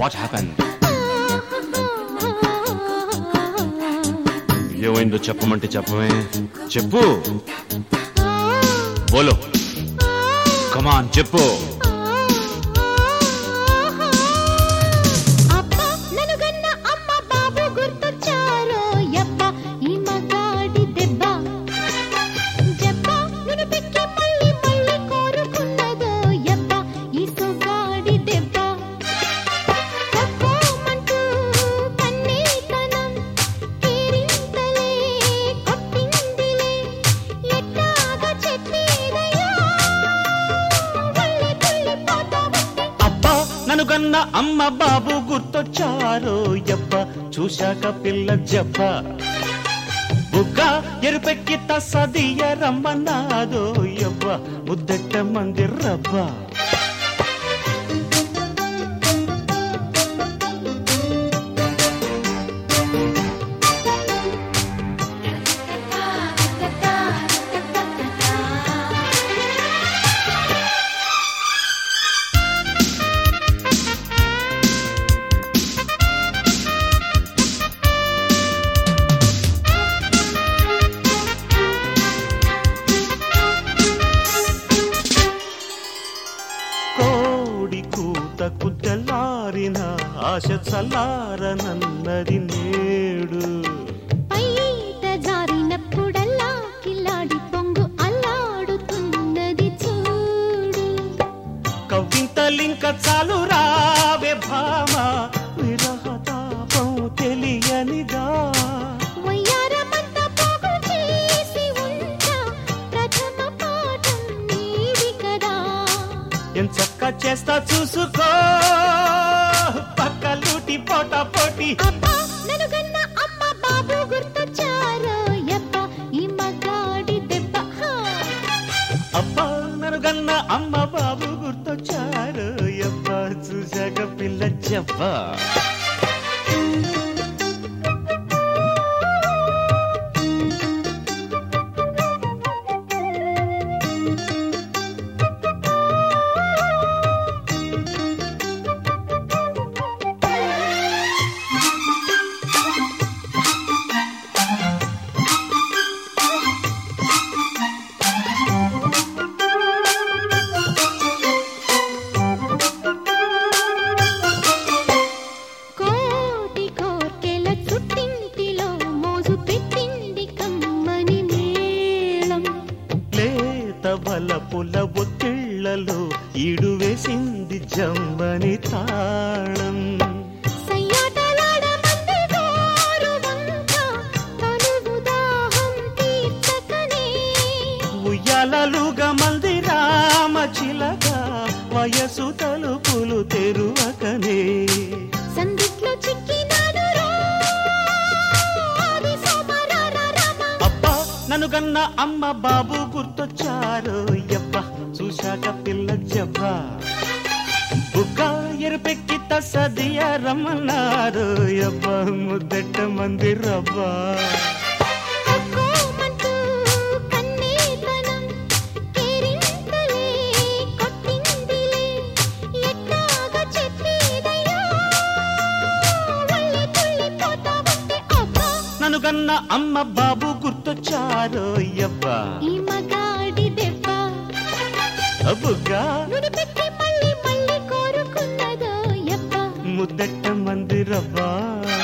What happen ఏమైందో చెప్పమంటే చెప్పమే చెప్పు బోలో కమాన్ చెప్పు అబ్బ ననుగన్న అమ్మ బాబు గుర్తొచ్చారో యబ్బ ఈ మగాడి దెబ్బ జబ్బ నును పెక్కి మళ్ళీ మళ్ళీ కోరుకున్నదో యబ్బ ఈ సొగాడి దెబ్బ తక్కువమంటూ కన్నీతనం కేరింతలే కొట్టిందిలే ఎట్టాగా చెప్పేదయ్యా వల్లే తుల్లిపోతా ఉంటే అబ్బా నన్ను కన్న అమ్మ బాబు గుర్తొచ్చారో యబ్బ చూశాక పిల్ల జబ్బ బుగ్గ ఎరుపెక్కి తసదియ రమ్మన్నాదో యబ్బ ముద్దెట్ట మంది రబ్బా కోడి కూతకు తెల్లారిన ఆశ చల్లారనన్నది నేడు పైట జారినప్పుడల్లా కిల్లాడి పొంగు అల్లాడుతున్నది చూడు కవితలింక చాలు రావే భామ విరహతాపం తెలియనిగా వయ్యారమంతా పోగు చేసి ఉంటా ప్రథమ పాఠం నీది కదా ఎంచక్క చేస్తా చూసుకో పక్కలూటి పోట పోటీ అబ్బా ననుగన్న అమ్మ బాబు గుర్తొచ్చారో యబ్బ ఈ మగాడి దెబ్బ హా. అబ్బా నరుగన్న అమ్మ బాబు గుర్తొచ్చారు అబ్బ చూశాక పిల్ల చెప్పా కోటి కోర్కెల చుట్టింటిలో మోజు పెట్టింది కమ్మని మేళం లేత బలపుల ఒత్తిళ్లలో ఈడు వేసింది జమ్మని తాళం సయ్యాటలాడమంది గోరు వంక, తనువు దాహం తీర్చకనే. ఉయ్యాలలుగా మంది రామ చిలక వయసు తలుపులు తెరువకనే సందిట్లో చిక్కినాడు రో, ఆది సోమరార రమ. అబ్బా నన్ను కన్న అమ్మ బాబు గుర్తొచ్చారు యబ్బ చూశాక పిల్ల జబ్బ బుగ్గ ఎరుపెక్కి తసదియ రమ్మన్నారు యబ్బ ముద్దెట్ట మంది రబ్బా తక్కువమంటూ కన్నీతనం, కేరింతలే కొట్టిందిలే. ఎట్టాగా చెప్పేదయ్యా, వల్లే తుల్లిపోతా ఉంటే అబ్బా నన్ను కన్న అమ్మ బాబు గుర్తొచ్చారు యబ్బ ఈ మగాడి దెబ్బ బుగ్గ నుడి పెట్టి మళ్ళీ మళ్ళీ కోరుకున్నదో యబ్బ ముద్దెట్ట మంది రబ్బా